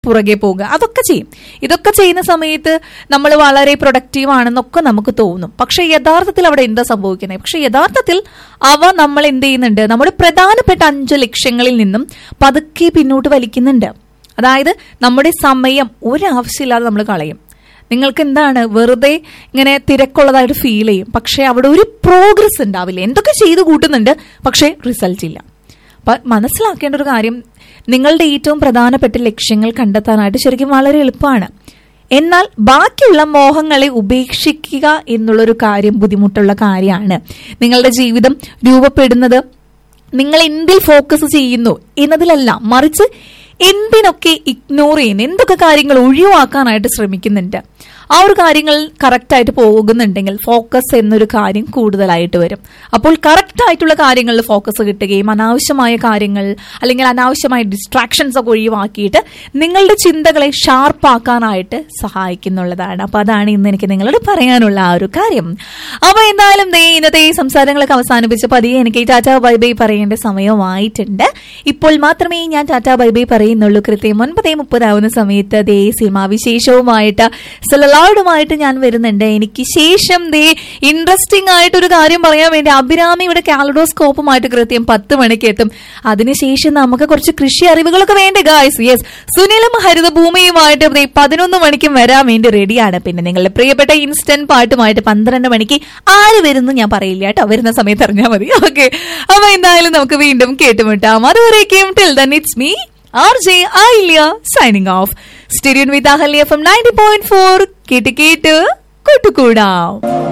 പുറകെ പോകുക അതൊക്കെ ചെയ്യും ഇതൊക്കെ ചെയ്യുന്ന സമയത്ത് നമ്മൾ വളരെ പ്രൊഡക്റ്റീവ് ആണെന്നൊക്കെ നമുക്ക് തോന്നും പക്ഷെ യഥാർത്ഥത്തിൽ അവിടെ എന്താ സംഭവിക്കുന്നത് പക്ഷെ യഥാർത്ഥത്തിൽ അവ നമ്മൾ എന്ത് ചെയ്യുന്നുണ്ട് നമ്മുടെ പ്രധാനപ്പെട്ട അഞ്ച് ലക്ഷ്യങ്ങളിൽ നിന്നും പതുക്കെ പിന്നോട്ട് വലിക്കുന്നുണ്ട് അതായത് നമ്മുടെ സമയം ഒരാവശ്യമില്ലാതെ നമ്മൾ കളയും നിങ്ങൾക്ക് എന്താണ് വെറുതെ ഇങ്ങനെ തിരക്കുള്ളതായിട്ട് ഫീൽ ചെയ്യും പക്ഷെ അവിടെ ഒരു പ്രോഗ്രസ് ഉണ്ടാവില്ല എന്തൊക്കെ ചെയ്ത് കൂട്ടുന്നുണ്ട് പക്ഷേ റിസൾട്ട് ഇല്ല അപ്പൊ മനസ്സിലാക്കേണ്ട ഒരു കാര്യം നിങ്ങളുടെ ഏറ്റവും പ്രധാനപ്പെട്ട ലക്ഷ്യങ്ങൾ കണ്ടെത്താനായിട്ട് ശരിക്കും വളരെ എളുപ്പമാണ് എന്നാൽ ബാക്കിയുള്ള മോഹങ്ങളെ ഉപേക്ഷിക്കുക എന്നുള്ളൊരു കാര്യം ബുദ്ധിമുട്ടുള്ള കാര്യമാണ് നിങ്ങളുടെ ജീവിതം രൂപപ്പെടുന്നത് നിങ്ങൾ എന്തിൽ ഫോക്കസ് ചെയ്യുന്നു എന്നതിലല്ല മറിച്ച് എന്തിനൊക്കെ ഇഗ്നോർ ചെയ്യുന്നു എന്തൊക്കെ കാര്യങ്ങൾ ഒഴിവാക്കാനായിട്ട് ശ്രമിക്കുന്നുണ്ട് ആ ഒരു കാര്യങ്ങൾ കറക്റ്റായിട്ട് പോകുന്നുണ്ടെങ്കിൽ ഫോക്കസ് എന്നൊരു കാര്യം കൂടുതലായിട്ട് വരും അപ്പോൾ കറക്റ്റ് ആയിട്ടുള്ള കാര്യങ്ങളിൽ ഫോക്കസ് കിട്ടുകയും അനാവശ്യമായ കാര്യങ്ങൾ അല്ലെങ്കിൽ അനാവശ്യമായ ഡിസ്ട്രാക്ഷൻസ് ഒക്കെ ഒഴിവാക്കിയിട്ട് നിങ്ങളുടെ ചിന്തകളെ ഷാർപ്പാക്കാനായിട്ട് സഹായിക്കുന്നുള്ളതാണ് അപ്പൊ അതാണ് ഇന്ന് എനിക്ക് നിങ്ങളോട് പറയാനുള്ള ആ ഒരു കാര്യം അപ്പൊ എന്തായാലും ദേ ഇന്നത്തെ ഈ സംസാരങ്ങളൊക്കെ അവസാനിപ്പിച്ച് പതിയെ എനിക്ക് ടാറ്റ ബൈ ബൈ പറയേണ്ട സമയമായിട്ടുണ്ട് ഇപ്പോൾ മാത്രമേ ഞാൻ ടാറ്റ ബൈ ബൈ പറയുന്നുള്ളൂ കൃത്യം ഒൻപതേ മുപ്പതാവുന്ന സമയത്ത് ദേ സിനിമാ വിശേഷവുമായിട്ട് സെലലാർഡുമായിട്ട് ഞാൻ വരുന്നുണ്ട് എനിക്ക് ശേഷം ദേ ഇൻട്രസ്റ്റിംഗ് ആയിട്ട് ഒരു കാര്യം പറയാൻ വേണ്ടി അഭിരാമിയുടെ കാലഡോസ്കോപ്പുമായിട്ട് കൃത്യം പത്ത് മണിക്ക് എത്തും അതിനുശേഷം നമുക്ക് കുറച്ച് കൃഷി അറിവുകളൊക്കെ വേണ്ടേ ഗായ്സ് യെസ് സുനിലും ഹരിതഭൂമിയുമായിട്ട് ദേ പതിനൊന്ന് മണിക്കും വരാൻ വേണ്ടി റെഡിയാണ് പിന്നെ നിങ്ങളുടെ പ്രിയപ്പെട്ട ഇൻസ്റ്റന്റ് പാട്ടുമായിട്ട് പന്ത്രണ്ട് മണിക്ക് ആര് വരുന്നു ഞാൻ പറയില്ല കേട്ടോ വരുന്ന സമയത്ത് അറിഞ്ഞാൽ മതി ഓക്കെ അപ്പൊ എന്തായാലും നമുക്ക് വീണ്ടും കേട്ടുമുട്ടാം അതുവരേക്കും till then it's me R J Ayilya signing off stay tuned with Ahalya from ninety point four കേട്ട് കേട്ട് കൂട്ടുകൂടാം